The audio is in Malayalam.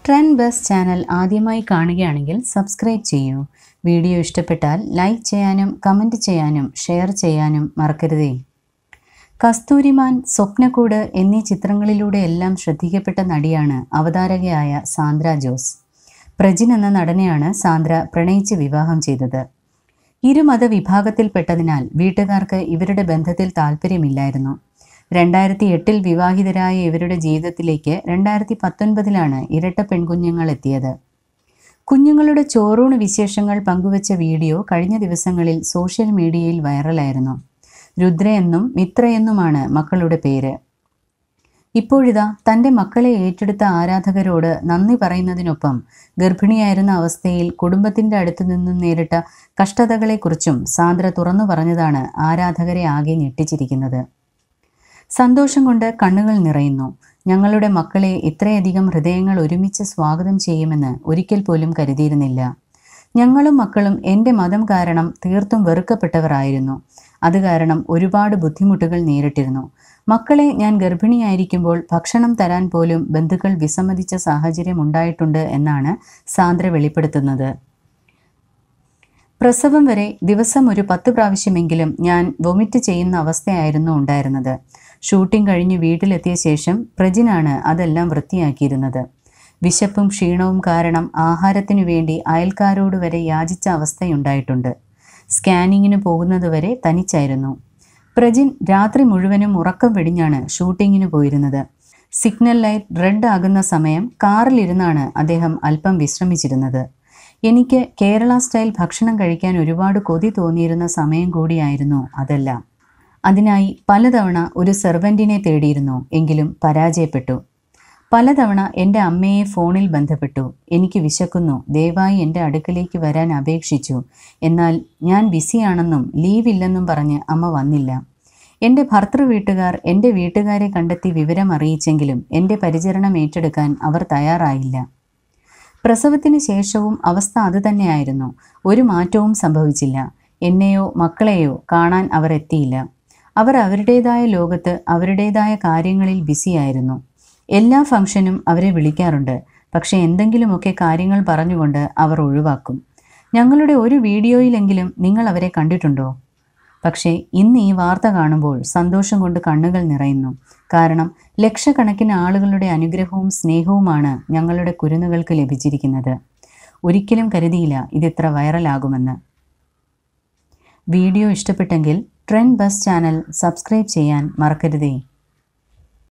ട്രെൻഡ് ബസ് ചാനൽ ആദ്യമായി കാണുകയാണെങ്കിൽ സബ്സ്ക്രൈബ് ചെയ്യൂ വീഡിയോ ഇഷ്ടപ്പെട്ടാൽ ലൈക്ക് ചെയ്യാനും കമൻറ്റ് ചെയ്യാനും ഷെയർ ചെയ്യാനും മറക്കരുതേ കസ്തൂരിമാൻ സ്വപ്നക്കൂട് എന്നീ ചിത്രങ്ങളിലൂടെയെല്ലാം ശ്രദ്ധിക്കപ്പെട്ട നടിയാണ് അവതാരകയായ സാന്ദ്ര ജോസ് പ്രജിൻ എന്ന നടനെയാണ് സാന്ദ്ര പ്രണയിച്ച് വിവാഹം ചെയ്തത് ഇരുമത വിഭാഗത്തിൽപ്പെട്ടതിനാൽ വീട്ടുകാർക്ക് ഇവരുടെ ബന്ധത്തിൽ താല്പര്യമില്ലായിരുന്നു രണ്ടായിരത്തി എട്ടിൽ വിവാഹിതരായ ഇവരുടെ ജീവിതത്തിലേക്ക് രണ്ടായിരത്തി പത്തൊൻപതിലാണ് ഇരട്ട പെൺകുഞ്ഞുങ്ങൾ എത്തിയത് കുഞ്ഞുങ്ങളുടെ ചോറൂണ് വിശേഷങ്ങൾ പങ്കുവച്ച വീഡിയോ കഴിഞ്ഞ ദിവസങ്ങളിൽ സോഷ്യൽ മീഡിയയിൽ വൈറലായിരുന്നു രുദ്ര എന്നും മിത്ര എന്നുമാണ് മക്കളുടെ പേര് ഇപ്പോഴിതാ തൻ്റെ മക്കളെ ഏറ്റെടുത്ത ആരാധകരോട് നന്ദി പറയുന്നതിനൊപ്പം ഗർഭിണിയായിരുന്ന അവസ്ഥയിൽ കുടുംബത്തിൻ്റെ അടുത്തു നിന്നും നേരിട്ട കഷ്ടതകളെക്കുറിച്ചും സാന്ദ്ര തുറന്നു പറഞ്ഞതാണ് ആരാധകരെ ആകെ ഞെട്ടിച്ചിരിക്കുന്നത് സന്തോഷം കൊണ്ട് കണ്ണുകൾ നിറയുന്നു ഞങ്ങളുടെ മക്കളെ ഇത്രയധികം ഹൃദയങ്ങൾ ഒരുമിച്ച് സ്വാഗതം ചെയ്യുമെന്ന് ഒരിക്കൽ പോലും കരുതിയിരുന്നില്ല ഞങ്ങളും മക്കളും എൻ്റെ മതം കാരണം തീർത്തും വെറുക്കപ്പെട്ടവരായിരുന്നു അത് കാരണം ഒരുപാട് ബുദ്ധിമുട്ടുകൾ നേരിട്ടിരുന്നു മക്കളെ ഞാൻ ഗർഭിണിയായിരിക്കുമ്പോൾ ഭക്ഷണം തരാൻ പോലും ബന്ധുക്കൾ വിസമ്മതിച്ച സാഹചര്യം ഉണ്ടായിട്ടുണ്ട് എന്നാണ് സാന്ദ്ര വെളിപ്പെടുത്തുന്നത് പ്രസവം വരെ ദിവസം ഒരു പത്ത് പ്രാവശ്യമെങ്കിലും ഞാൻ വൊമിറ്റ് ചെയ്യുന്ന അവസ്ഥയായിരുന്നു ഉണ്ടായിരുന്നത് ഷൂട്ടിംഗ് കഴിഞ്ഞ് വീട്ടിലെത്തിയ ശേഷം പ്രജിനാണ് അതെല്ലാം വൃത്തിയാക്കിയിരുന്നത് വിശപ്പും ക്ഷീണവും കാരണം ആഹാരത്തിനു വേണ്ടി അയൽക്കാരോട് വരെ യാചിച്ച അവസ്ഥയുണ്ടായിട്ടുണ്ട് സ്കാനിങ്ങിന് പോകുന്നതുവരെ തനിച്ചായിരുന്നു പ്രജിൻ രാത്രി മുഴുവനും ഉറക്കം വെടിഞ്ഞാണ് ഷൂട്ടിങ്ങിന് പോയിരുന്നത് സിഗ്നൽ ലൈറ്റ് റെഡ് ആകുന്ന സമയം കാറിലിരുന്നാണ് അദ്ദേഹം അല്പം വിശ്രമിച്ചിരുന്നത് എനിക്ക് കേരള സ്റ്റൈൽ ഭക്ഷണം കഴിക്കാൻ ഒരുപാട് കൊതി തോന്നിയിരുന്ന സമയം കൂടിയായിരുന്നു അതെല്ലാം അതിനായി പലതവണ ഒരു സെർവൻറ്റിനെ തേടിയിരുന്നു എങ്കിലും പരാജയപ്പെട്ടു പലതവണ എൻ്റെ അമ്മയെ ഫോണിൽ ബന്ധപ്പെട്ടു എനിക്ക് വിശക്കുന്നു ദയവായി എൻ്റെ അടുക്കലേക്ക് വരാൻ അപേക്ഷിച്ചു എന്നാൽ ഞാൻ ബിസിയാണെന്നും ലീവില്ലെന്നും പറഞ്ഞ് അമ്മ വന്നില്ല എൻ്റെ ഭർത്തൃ വീട്ടുകാർ എൻ്റെ വീട്ടുകാരെ കണ്ടെത്തി വിവരം അറിയിച്ചെങ്കിലും എൻ്റെ പരിചരണം ഏറ്റെടുക്കാൻ അവർ തയ്യാറായില്ല പ്രസവത്തിന് ശേഷവും അവസ്ഥ അതുതന്നെയായിരുന്നു ഒരു മാറ്റവും സംഭവിച്ചില്ല എന്നെയോ മക്കളെയോ കാണാൻ അവർ എത്തിയില്ല അവർ അവരുടേതായ ലോകത്ത് അവരുടേതായ കാര്യങ്ങളിൽ ബിസിയായിരുന്നു എല്ലാ ഫംഗ്ഷനും അവരെ വിളിക്കാറുണ്ട് പക്ഷേ എന്തെങ്കിലുമൊക്കെ കാര്യങ്ങൾ പറഞ്ഞുകൊണ്ട് അവർ ഒഴിവാക്കും ഞങ്ങളുടെ ഒരു വീഡിയോയിലെങ്കിലും നിങ്ങൾ അവരെ കണ്ടിട്ടുണ്ടോ പക്ഷേ ഇന്ന് ഈ വാർത്ത കാണുമ്പോൾ സന്തോഷം കൊണ്ട് കണ്ണുകൾ നിറയുന്നു കാരണം ലക്ഷക്കണക്കിന് ആളുകളുടെ അനുഗ്രഹവും സ്നേഹവുമാണ് ഞങ്ങളുടെ കുരുന്നുകൾക്ക് ലഭിച്ചിരിക്കുന്നത് ഒരിക്കലും കരുതിയില്ല ഇതിത്ര വൈറലാകുമെന്ന് വീഡിയോ ഇഷ്ടപ്പെട്ടെങ്കിൽ ട്രെൻഡ് ബസ് ചാനൽ സബ്സ്ക്രൈബ് ചെയ്യാൻ മറക്കരുതേ